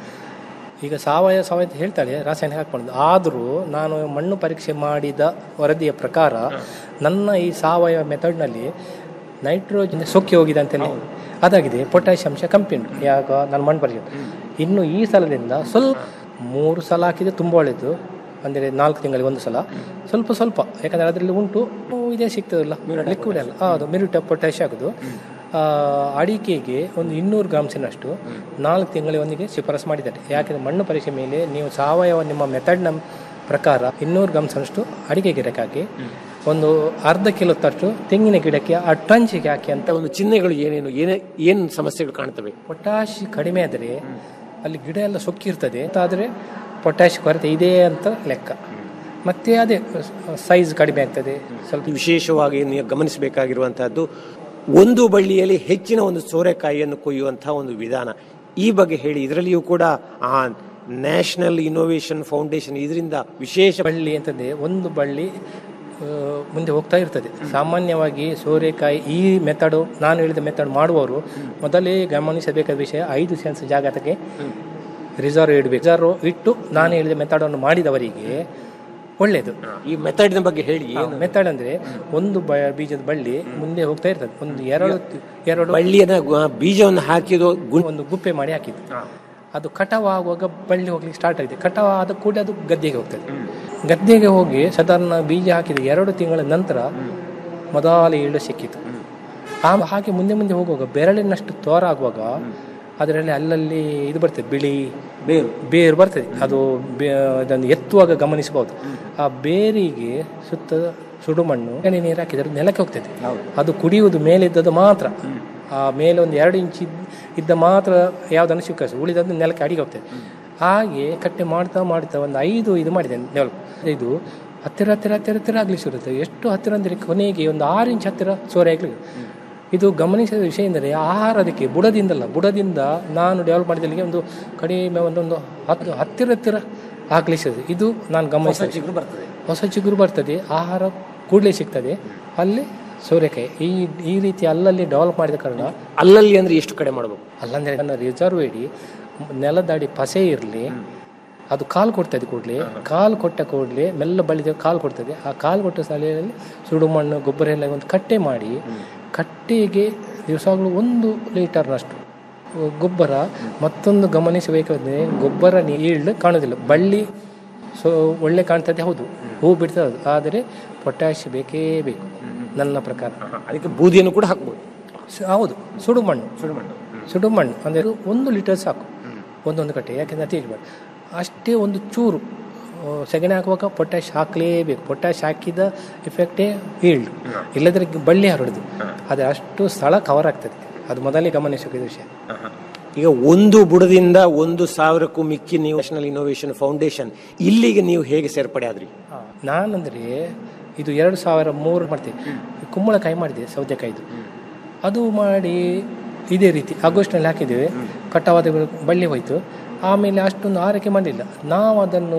ಈಗ ಸಾವಯವ ಸಾವಯವ ಅಂತ ಹೇಳ್ತಾಳೆ ರಾಸಾಯನಿಕ ಹಾಕ್ಬಾರ್ದು ಆದರೂ ನಾನು ಮಣ್ಣು ಪರೀಕ್ಷೆ ಮಾಡಿದ ವರದಿಯ ಪ್ರಕಾರ ನನ್ನ ಈ ಸಾವಯವ ಮೆಥಡ್ನಲ್ಲಿ ನೈಟ್ರೋಜನ್ ಸೊಕ್ಕಿ ಹೋಗಿದೆ ಅಂತೇಳಿ ಅದಾಗಿದೆ ಪೊಟ್ಯಾಷಿಯಂ ಅಂಶ ಕಮ್ಮಿ ಉಂಟು ಯಾಕ ನಾನು ಮಣ್ಣು ಪರೀಕ್ಷೆ ಇನ್ನು ಈ ಸಲದಿಂದ ಸ್ವಲ್ಪ ಮೂರು ಸಲ ಹಾಕಿದ್ರೆ ತುಂಬ ಒಳ್ಳೆಯದು ಅಂದರೆ ನಾಲ್ಕು ತಿಂಗಳಿಗೆ ಒಂದು ಸಲ ಸ್ವಲ್ಪ ಸ್ವಲ್ಪ ಯಾಕಂದರೆ ಅದರಲ್ಲಿ ಉಂಟು ಇದೇ ಸಿಗ್ತದಲ್ಲ ಲಿಕ್ವಿಡ್ ಅಲ್ಲ ಹೌದು ಮಿರಿಟ ಪೊಟ್ಯಾಶ್ ಆಗೋದು ಆ, ಅಡಿಕೆಗೆ ಒಂದು ಇನ್ನೂರು ಗ್ರಾಮ್ಸಿನಷ್ಟು ನಾಲ್ಕು ತಿಂಗಳಿಗೊಂದಿಗೆ ಶಿಫಾರಸು ಮಾಡಿದ್ದಾರೆ ಯಾಕೆಂದರೆ ಮಣ್ಣು ಪರೀಕ್ಷೆ ಮೇಲೆ ನೀವು ಸಾವಯವ ನಿಮ್ಮ ಮೆಥಡ್ನ ಪ್ರಕಾರ ಇನ್ನೂರು ಗ್ರಾಮ್ಸಷ್ಟು ಅಡಿಕೆ ಗಿಡಕ್ಕೆ ಹಾಕಿ ಒಂದು ಅರ್ಧ ಕಿಲೋ ತಟ್ಟು ತೆಂಗಿನ ಗಿಡಕ್ಕೆ ಆ ಟ್ರಂಚಿಗೆ ಹಾಕಿ ಅಂತ ಒಂದು ಚಿಹ್ನೆಗಳು ಏನೇನು ಏನೇ ಏನು ಸಮಸ್ಯೆಗಳು ಕಾಣ್ತವೆ ಪೊಟ್ಯಾಶ್ ಕಡಿಮೆ ಆದರೆ ಅಲ್ಲಿ ಗಿಡ ಎಲ್ಲ ಸೊಕ್ಕಿರ್ತದೆ ಆದರೆ ಪೊಟ್ಯಾಶ್ ಕೊರತೆ ಇದೆ ಅಂತ ಲೆಕ್ಕ ಮತ್ತೆ ಅದೇ ಸೈಜ್ ಕಡಿಮೆ ಆಗ್ತದೆ ಸ್ವಲ್ಪ ವಿಶೇಷವಾಗಿ ನೀವು ಗಮನಿಸಬೇಕಾಗಿರುವಂತಹದ್ದು ಒಂದು ಬಳ್ಳಿಯಲ್ಲಿ ಹೆಚ್ಚಿನ ಒಂದು ಸೋರೆಕಾಯಿಯನ್ನು ಕೊಯ್ಯುವಂತಹ ಒಂದು ವಿಧಾನ ಈ ಬಗ್ಗೆ ಹೇಳಿ ಇದರಲ್ಲಿಯೂ ಕೂಡ ಆ ನ್ಯಾಷನಲ್ ಇನೋವೇಷನ್ ಫೌಂಡೇಶನ್ ಇದರಿಂದ ವಿಶೇಷ ಬಳ್ಳಿ ಅಂತಂದ್ರೆ ಒಂದು ಬಳ್ಳಿ ಆ, ಮುಂದೆ ಹೋಗ್ತಾ ಇರ್ತದೆ ಸಾಮಾನ್ಯವಾಗಿ ಸೋರೆಕಾಯಿ ಈ ಮೆಥಡು ನಾನು ಹೇಳಿದ ಮೆಥಡ್ ಮಾಡುವವರು ಮೊದಲೇ ಗಮನಿಸಬೇಕಾದ ವಿಷಯ ಐದು ಸೆನ್ಸ್ ಜಾಗ ಅದಕ್ಕೆ ರಿಸರ್ವ್ ಇಡಬೇಕು ರಿಸರ್ವ್ ಇಟ್ಟು ನಾನು ಹೇಳಿದ ಮೆಥಡನ್ನು ಮಾಡಿದವರಿಗೆ ಒಳ್ಳೆಯದು ಈ ಮೆಥಡ್ನ ಬಗ್ಗೆ ಹೇಳಿ ಮೆಥಡ್ ಅಂದ್ರೆ ಒಂದು ಬ- ಬೀಜದ ಬಳ್ಳಿ ಮುಂದೆ ಹೋಗ್ತಾ ಇರ್ತದೆ ಒಂದು ಎರಡು ಎರಡು ಬಳ್ಳಿಯನ್ನ ಗು- ಬೀಜವನ್ನು ಹಾಕಿದ್ದು ಗುಂಡು ಒಂದು ಗುಪ್ಪೆ ಮಾಡಿ ಹಾಕಿದ್ದು ಅದು ಕಟಾವು ಆಗುವಾಗ ಬಳ್ಳಿ ಹೋಗ್ಲಿಕ್ಕೆ ಸ್ಟಾರ್ಟ್ ಆಗಿದೆ ಕಟಾವು ಆದ ಕೂಡ ಅದು ಗದ್ದೆಗೆ ಹೋಗ್ತದೆ ಗದ್ದೆಗೆ ಹೋಗಿ ಸಾಧಾರಣ ಬೀಜ ಹಾಕಿದ ಎರಡು ತಿಂಗಳ ನಂತರ ಮೊದಲ ಈಳು ಸಿಕ್ಕಿತು ಆ ಹಾಗೆ ಮುಂದೆ ಮುಂದೆ ಹೋಗುವಾಗ ಬೆರಳಿನಷ್ಟು ತೋರ ಆಗುವಾಗ ಅದರಲ್ಲಿ ಅಲ್ಲಲ್ಲಿ ಇದು ಬರ್ತದೆ ಬಿಳಿ ಬೇರು ಬೇರು ಬರ್ತದೆ ಅದು ಬೇ- ಅದನ್ನು ಎತ್ತುವಾಗ ಗಮನಿಸಬಹುದು ಆ ಬೇರಿಗೆ ಸುತ್ತ ಸುಡುಮಣ್ಣು ಎಣ್ಣೆ ನೀರು ಹಾಕಿದ್ರೆ ಅದು ನೆಲಕ್ಕೆ ಹೋಗ್ತದೆ ಅದು ಕುಡಿಯುವುದು ಮೇಲಿದ್ದದ್ದು ಮಾತ್ರ ಆ ಮೇಲೆ ಒಂದು ಎರಡು ಇಂಚ್ ಇದ್- ಇದ್ದ ಮಾತ್ರ ಯಾವುದನ್ನು ಸ್ವೀಕರಿಸಿ ಉಳಿದದ್ದು ನೆಲಕ್ಕೆ ಅಡಿಗೆ ಹೋಗ್ತದೆ ಹಾಗೆ ಕಟ್ಟೆ ಮಾಡ್ತಾ ಮಾಡ್ತಾ ಒಂದು ಐದು ಇದು ಮಾಡಿದೆ ಡೆವಲಪ್ ಇದು ಹತ್ತಿರ ಹತ್ತಿರ ಹತ್ತಿರ ಹತ್ತಿರ ಆಗ್ಲಿಕ್ಕೆ ಶುರು ಆಗುತ್ತೆ. ಎಷ್ಟು ಹತ್ತಿರ ಅಂದರೆ ಕೊನೆಗೆ ಒಂದು ಆರು ಇಂಚ್ ಹತ್ತಿರ ಸೋರೆ ಆಗ್ಲಿಕ್ಕೆ ಇದು ಗಮನಿಸಿದ ವಿಷಯ ಎಂದರೆ ಆಹಾರ ಅದಕ್ಕೆ ಬುಡದಿಂದಲ್ಲ ಬುಡದಿಂದ ನಾನು ಡೆವಲಪ್ ಮಾಡಿದಲ್ಲಿಗೆ ಒಂದು ಕಡಿಮೆ ಒಂದೊಂದು ಹತ್ತು ಹತ್ತಿರ ಹತ್ತಿರ ಆಗ್ಲಿಸ್ತದೆ ಇದು ನಾನು ಗಮನಿಸಿದ ಚಿಗುರು ಬರ್ತದೆ ಹೊಸ ಚಿಗುರು ಬರ್ತದೆ ಆಹಾರ ಕೂಡಲೇ ಸಿಗ್ತದೆ ಅಲ್ಲಿ ಸೋರೆಕಾಯಿ ಈ ಈ ರೀತಿ ಅಲ್ಲಲ್ಲಿ ಡೆವಲಪ್ ಮಾಡಿದ ಕಾರಣ ಅಲ್ಲಲ್ಲಿ ಅಂದ್ರೆ ಎಷ್ಟು ಕಡೆ ಮಾಡಬೇಕು ಅಲ್ಲಂದ್ರೆ ನನ್ನ ರಿಸರ್ವ್ ಇಡಿ ನೆಲದಾಡಿ ಪಸೆ ಇರಲಿ ಅದು ಕಾಲು ಕೊಡ್ತದೆ ಕೂಡಲೇ ಕಾಲು ಕೊಟ್ಟ ಕೂಡಲೇ ಮೆಲ್ಲ ಬಳಿದ ಕಾಲು ಕೊಡ್ತದೆ ಆ ಕಾಲು ಕೊಟ್ಟ ಸ್ಥಳದಲ್ಲಿ ಸುಡು ಮಣ್ಣು ಗೊಬ್ಬರ ಎಲ್ಲ ಒಂದು ಕಟ್ಟೆ ಮಾಡಿ ಕಟ್ಟೆಗೆ ದಿವಸಗಳು ಒಂದು ಲೀಟರ್ನಷ್ಟು ಗೊಬ್ಬರ ಮತ್ತೊಂದು ಗಮನಿಸಬೇಕಾದ್ರೆ ಗೊಬ್ಬರ ನೀಳು ಕಾಣೋದಿಲ್ಲ ಬಳ್ಳಿ ಸೊ ಒಳ್ಳೆ ಕಾಣ್ತದೆ ಹೌದು ಹೂ ಬಿಡ್ತದೆ ಹೌದು ಆದರೆ ಪೊಟ್ಯಾಶ್ ಬೇಕೇ ಬೇಕು ನನ್ನ ಪ್ರಕಾರ ಅದಕ್ಕೆ ಬೂದಿಯನ್ನು ಕೂಡ ಹಾಕ್ಬೋದು ಸ- ಹೌದು ಸುಡು ಮಣ್ಣು ಸುಡು ಮಣ್ಣು ಸುಡು ಮಣ್ಣು ಅಂದರೆ ಒಂದು ಲೀಟರ್ ಸಾಕು ಒಂದೊಂದು ಕಟ್ಟೆ ಯಾಕೆಂದರೆ ಅತಿ ಹೆಚ್ಚು ಅಷ್ಟೇ ಒಂದು ಚೂರು ಆ, ಸಗಣಿ ಹಾಕುವಾಗ ಪೊಟ್ಯಾಶ್ ಹಾಕಲೇಬೇಕು ಪೊಟ್ಯಾಶ್ ಹಾಕಿದ ಇಫೆಕ್ಟೇ ಈಲ್ಡ್ ಇಲ್ಲದ್ರೆ ಬಳ್ಳಿ ಹರಡುದು ಆದರೆ ಅಷ್ಟು ಸ್ಥಳ ಕವರ್ ಆಗ್ತದೆ ಅದು ಮೊದಲೇ ಗಮನಿಸಬೇಕು ವಿಷಯ ಈಗ ಒಂದು ಬುಡದಿಂದ ಒಂದು ಸಾವಿರಕ್ಕೂ ಮಿಕ್ಕಿ ನೀವು ನ್ಯಾಷನಲ್ ಇನೋವೇಷನ್ ಫೌಂಡೇಶನ್ ಇಲ್ಲಿಗೆ ನೀವು ಹೇಗೆ ಸೇರ್ಪಡೆ ಆದ್ರಿ ನಾನಂದರೆ ಇದು ಎರಡು ಸಾವಿರ ಮೂರು ಮಾಡ್ತೇವೆ ಕುಂಬಳಕಾಯಿ ಮಾಡಿದೆ ಸೌತೆಕಾಯಿದು ಅದು ಮಾಡಿ ಇದೇ ರೀತಿ ಆಗಸ್ಟ್ನಲ್ಲಿ ಹಾಕಿದ್ದೇವೆ ಕಟ್ಟವಾದ ಬಳ್ಳಿ ಹೋಯಿತು ಆಮೇಲೆ ಅಷ್ಟೊಂದು ಆರೈಕೆ ಮಾಡಲಿಲ್ಲ ನಾವು ಅದನ್ನು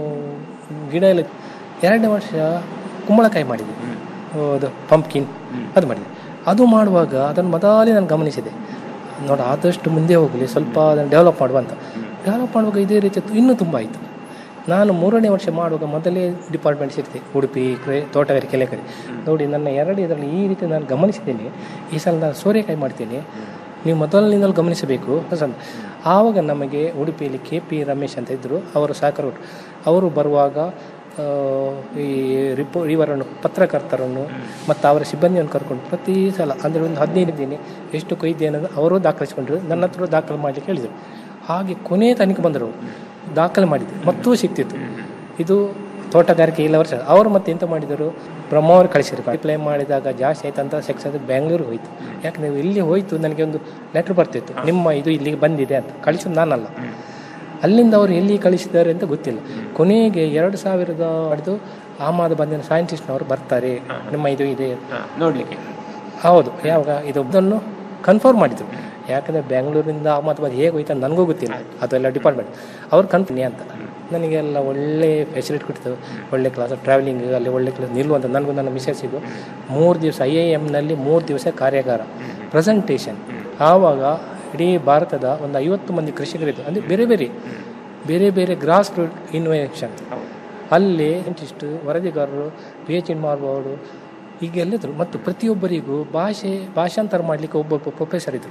ಗಿಡ ಎಲ್ಲ ಎರಡನೇ ವರ್ಷ ಕುಂಬಳಕಾಯಿ ಮಾಡಿದೆ ಅದು ಪಂಪ್ಕಿನ್ ಅದು ಮಾಡಿದೆ ಅದು ಮಾಡುವಾಗ ಅದನ್ನು ಮೊದಲೇ ನಾನು ಗಮನಿಸಿದೆ ನೋಡ ಆದಷ್ಟು ಮುಂದೆ ಹೋಗಲಿ ಸ್ವಲ್ಪ ಅದನ್ನು ಡೆವಲಪ್ ಮಾಡುವ ಅಂತ ಡೆವಲಪ್ ಮಾಡುವಾಗ ಇದೇ ರೀತಿ ಇನ್ನೂ ತುಂಬ ಆಯಿತು ನಾನು ಮೂರನೇ ವರ್ಷ ಮಾಡುವಾಗ ಮೊದಲೇ ಡಿಪಾರ್ಟ್ಮೆಂಟ್ ಸಿಗ್ತೆ ಉಡುಪಿ ಕೃ ತೋಟಗಾರಿಕೆ ಕೆಲೆಕರಿ ನೋಡಿ ನನ್ನ ಎರಡು ಇದರಲ್ಲಿ ಈ ರೀತಿ ನಾನು ಗಮನಿಸಿದ್ದೇನೆ ಈ ಸಲ ನಾನು ಸೋರೆಕಾಯಿ ಮಾಡ್ತೇನೆ ನೀವು ಮೊದಲಿನಿಂದಲೂ ಗಮನಿಸಬೇಕು ಅಂತ ಆವಾಗ ನಮಗೆ ಉಡುಪಿಯಲ್ಲಿ ಕೆ ಪಿ ರಮೇಶ್ ಅಂತ ಇದ್ದರು ಅವರು ಸಹಕಾರ ಅವರು ಬರುವಾಗ ಆ, ಈ ರಿಪೋ ಇವರನ್ನು ಪತ್ರಕರ್ತರನ್ನು ಮತ್ತು ಅವರ ಸಿಬ್ಬಂದಿಯನ್ನು ಕರ್ಕೊಂಡು ಪ್ರತಿ ಸಲ ಅಂದರೆ ಒಂದು ಹದಿನೈದು ದಿನ ಎಷ್ಟು ಕೊಯ್ದೆ ಅನ್ನೋದು ಅವರು ದಾಖಲಿಸಿಕೊಂಡ್ರು ನನ್ನ ಹತ್ರ ದಾಖಲು ಮಾಡಲಿಕ್ಕೆ ಹೇಳಿದರು ಹಾಗೆ ಕೊನೆ ತನಿಖೆ ಬಂದರು ದಾಖಲೆ ಮಾಡಿದ್ರು ಮತ್ತೂ ಸಿಕ್ತಿತ್ತು ಇದು ತೋಟಗಾರಿಕೆ ಇಲ್ಲ ವರ್ಷ ಅವರು ಮತ್ತೆ ಎಂತ ಮಾಡಿದರು ಬ್ರಹ್ಮಾವರು ಕಳಿಸಿದ್ರು ಅಪ್ಲೈ ಮಾಡಿದಾಗ ಜಾಸ್ತಿ ಆಯ್ತು ಅಂತ ಸೆಕ್ಷನ್ ಬೆಂಗಳೂರಿಗೆ ಹೋಯ್ತು ಯಾಕಂದ್ರೆ ಇಲ್ಲಿ ಹೋಯ್ತು ನನಗೆ ಒಂದು ಲೆಟ್ರ್ ಬರ್ತಿತ್ತು ನಿಮ್ಮ ಇದು ಇಲ್ಲಿಗೆ ಬಂದಿದೆ ಅಂತ ಕಳಿಸೋದು ನಾನಲ್ಲ ಅಲ್ಲಿಂದ ಅವರು ಎಲ್ಲಿ ಕಳಿಸಿದ್ದಾರೆ ಅಂತ ಗೊತ್ತಿಲ್ಲ ಕೊನೆಗೆ ಎರಡು ಸಾವಿರದ ಹಿಡಿದು ಆಮಾದ ಬಂದಿನ ಸೈಂಟಿಸ್ಟ್ನವರು ಬರ್ತಾರೆ ನಿಮ್ಮ ಇದು ಇದೆ ನೋಡ್ಲಿಕ್ಕೆ ಹೌದು ಯಾವಾಗ ಇದು ಅದನ್ನು ಕನ್ಫರ್ಮ್ ಮಾಡಿದ್ರು ಯಾಕಂದರೆ ಬೆಂಗಳೂರಿಂದ ಅಹಮದಾಬಾದ್ ಹೇಗೆ ಹೋಯ್ತು ಅಂತ ನನಗೂ ಗೊತ್ತಿಲ್ಲ ಅದೆಲ್ಲ ಡಿಪಾರ್ಟ್ಮೆಂಟ್ ಅವ್ರು ಕನ್ಫರ್ಮ್ ಅಂತ ನನಗೆಲ್ಲ ಒಳ್ಳೆ ಫೆಸಿಲಿಟಿ ಕೊಡ್ತು ಒಳ್ಳೆ ಕ್ಲಾಸ್ ಟ್ರಾವೆಲಿಂಗ್ ಅಲ್ಲಿ ಒಳ್ಳೆ ಕ್ಲಾಸ್ ನಿಲ್ಲುವಂತ ನನಗೂ ನನ್ನ ಮಿಸಸ್ಸಿಗೂ ಮೂರು ದಿವಸ ಐ ಐ ಎಮ್ನಲ್ಲಿ ಮೂರು ದಿವಸ ಕಾರ್ಯಾಗಾರ ಪ್ರೆಸೆಂಟೇಷನ್ ಆವಾಗ ಇಡೀ ಭಾರತದ ಒಂದು ಐವತ್ತು ಮಂದಿ ಕೃಷಿಕರಿದ್ದು ಅಂದರೆ ಬೇರೆ ಬೇರೆ ಬೇರೆ ಬೇರೆ ಗ್ರಾಸ್ ರೂಟ್ ಇನ್ವೆನ್ಷನ್ ಅಲ್ಲಿ ಸೈಂಟಿಸ್ಟ್ ವರದಿಗಾರರು ಪಿ ಎಚ್ ಡಿ ಮಾಡುವವರು ಹೀಗೆಲ್ಲಿದ್ರು ಮತ್ತು ಪ್ರತಿಯೊಬ್ಬರಿಗೂ ಭಾಷೆ ಭಾಷಾಂತರ ಮಾಡಲಿಕ್ಕೆ ಒಬ್ಬೊಬ್ಬ ಪ್ರೊಫೆಸರ್ ಇದ್ರು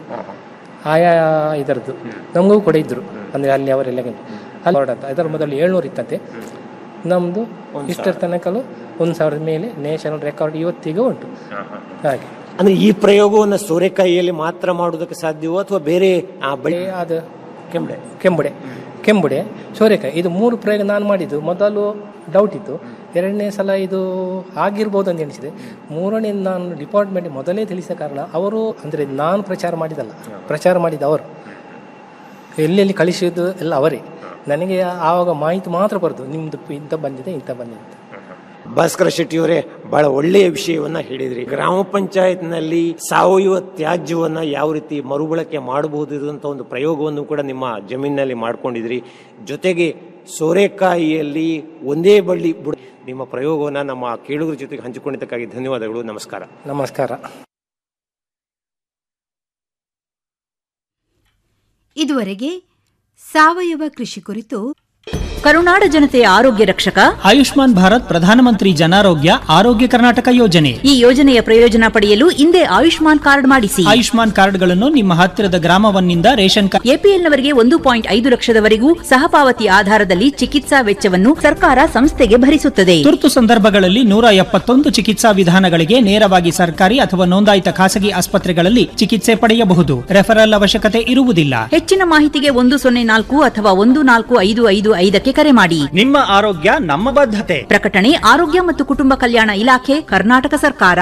ಆಯಾ ಇದರದ್ದು ನಮಗೂ ಕೂಡ ಇದ್ದರು ಅಂದರೆ ಅಲ್ಲಿ ಅವರೆಲ್ಲ ಅಲ್ಲಿ ಹೊರಡಂತ ಅದರ ಮೊದಲು ಏಳ್ನೂರು ಇತ್ತಂತೆ ನಮ್ಮದು ಇಷ್ಟರ ತನಕಲು ಒಂದು ಸಾವಿರದ ಮೇಲೆ ನ್ಯಾಷನಲ್ ರೆಕಾರ್ಡ್ ಇವತ್ತಿಗೂ ಉಂಟು ಹಾಗೆ ಅಂದ್ರೆ ಈ ಪ್ರಯೋಗವನ್ನು ಸೋರೆಕಾಯಿಯಲ್ಲಿ ಮಾತ್ರ ಮಾಡುವುದಕ್ಕೆ ಸಾಧ್ಯವೋ ಅಥವಾ ಬೇರೆ ಆ ಬಳಿ ಅದು ಕೆಂಬಡೆ ಕೆಂಬುಡೆ ಕೆಂಬುಡೆ ಸೋರೆಕಾಯಿ ಇದು ಮೂರು ಪ್ರಯೋಗ ನಾನು ಮಾಡಿದ್ದು ಮೊದಲು ಡೌಟ್ ಇತ್ತು ಎರಡನೇ ಸಲ ಇದು ಆಗಿರ್ಬೋದು ಅಂತ ಎಣಿಸಿದೆ ಮೂರನೇ ನಾನು ಡಿಪಾರ್ಟ್ಮೆಂಟ್ ಮೊದಲೇ ತಿಳಿಸಿದ ಕಾರಣ ಅವರು ಅಂದರೆ ನಾನು ಪ್ರಚಾರ ಮಾಡಿದಲ್ಲ ಪ್ರಚಾರ ಮಾಡಿದ ಅವರು ಎಲ್ಲೆಲ್ಲಿ ಕಳಿಸಿದ್ದು ಎಲ್ಲ ಅವರೇ ನನಗೆ ಆವಾಗ ಮಾಹಿತಿ ಮಾತ್ರ ಬರೋದು ನಿಮ್ಮದು ಇಂಥ ಬಂದಿದೆ ಇಂಥ ಬಂದಿದೆ ಅಂತ ಭಾಸ್ಕರ ಶೆಟ್ಟಿಯವರೇ ಬಹಳ ಒಳ್ಳೆಯ ವಿಷಯವನ್ನ ಹೇಳಿದ್ರಿ ಗ್ರಾಮ ಪಂಚಾಯತ್ನಲ್ಲಿ ಸಾವಯವ ತ್ಯಾಜ್ಯವನ್ನ ಯಾವ ರೀತಿ ಮರುಬಳಕೆ ಮಾಡಬಹುದು ಇರುವಂತ ಒಂದು ಪ್ರಯೋಗವನ್ನು ಕೂಡ ನಿಮ್ಮ ಜಮೀನಿನಲ್ಲಿ ಮಾಡ್ಕೊಂಡಿದ್ರಿ ಜೊತೆಗೆ ಸೋರೆಕಾಯಿಯಲ್ಲಿ ಒಂದೇ ಬಳ್ಳಿ ಬುಡ ನಿಮ್ಮ ಪ್ರಯೋಗವನ್ನ ನಮ್ಮ ಕೇಳುಗರ ಜೊತೆಗೆ ಹಂಚಿಕೊಂಡಿದ್ದಕ್ಕಾಗಿ ಧನ್ಯವಾದಗಳು ನಮಸ್ಕಾರ ನಮಸ್ಕಾರ ಇದುವರೆಗೆ ಸಾವಯವ ಕೃಷಿ ಕುರಿತು ಕರುನಾಡ ಜನತೆಯ ಆರೋಗ್ಯ ರಕ್ಷಕ ಆಯುಷ್ಮಾನ್ ಭಾರತ್ ಪ್ರಧಾನಮಂತ್ರಿ ಜನಾರೋಗ್ಯ ಆರೋಗ್ಯ ಕರ್ನಾಟಕ ಯೋಜನೆ ಈ ಯೋಜನೆಯ ಪ್ರಯೋಜನ ಪಡೆಯಲು ಹಿಂದೆ ಆಯುಷ್ಮಾನ್ ಕಾರ್ಡ್ ಮಾಡಿಸಿ ಆಯುಷ್ಮಾನ್ ಕಾರ್ಡ್ಗಳನ್ನು ನಿಮ್ಮ ಹತ್ತಿರದ ಗ್ರಾಮವನ್ನಿಂದ ರೇಷನ್ ಕಾರ್ಡ್ ಎಪಿಎಲ್ನವರಿಗೆ ಒಂದು ಪಾಯಿಂಟ್ ಐದು ಲಕ್ಷದವರೆಗೂ ಸಹಪಾವತಿ ಆಧಾರದಲ್ಲಿ ಚಿಕಿತ್ಸಾ ವೆಚ್ಚವನ್ನು ಸರ್ಕಾರ ಸಂಸ್ಥೆಗೆ ಭರಿಸುತ್ತದೆ ತುರ್ತು ಸಂದರ್ಭಗಳಲ್ಲಿ ನೂರ ಎಪ್ಪತ್ತೊಂದು ಚಿಕಿತ್ಸಾ ವಿಧಾನಗಳಿಗೆ ನೇರವಾಗಿ ಸರ್ಕಾರಿ ಅಥವಾ ನೋಂದಾಯಿತ ಖಾಸಗಿ ಆಸ್ಪತ್ರೆಗಳಲ್ಲಿ ಚಿಕಿತ್ಸೆ ಪಡೆಯಬಹುದು ರೆಫರಲ್ ಅವಶ್ಯಕತೆ ಇರುವುದಿಲ್ಲ ಹೆಚ್ಚಿನ ಮಾಹಿತಿಗೆ ಒಂದು ಸೊನ್ನೆ ನಾಲ್ಕು ಅಥವಾ ಒಂದು ನಾಲ್ಕು ಐದು ಐದು ಐದಕ್ಕೆ ಕರೆ ಮಾಡಿ ನಿಮ್ಮ ಆರೋಗ್ಯ ನಮ್ಮ ಬದ್ಧತೆ ಪ್ರಕಟಣೆ ಆರೋಗ್ಯ ಮತ್ತು ಕುಟುಂಬ ಕಲ್ಯಾಣ ಇಲಾಖೆ ಕರ್ನಾಟಕ ಸರ್ಕಾರ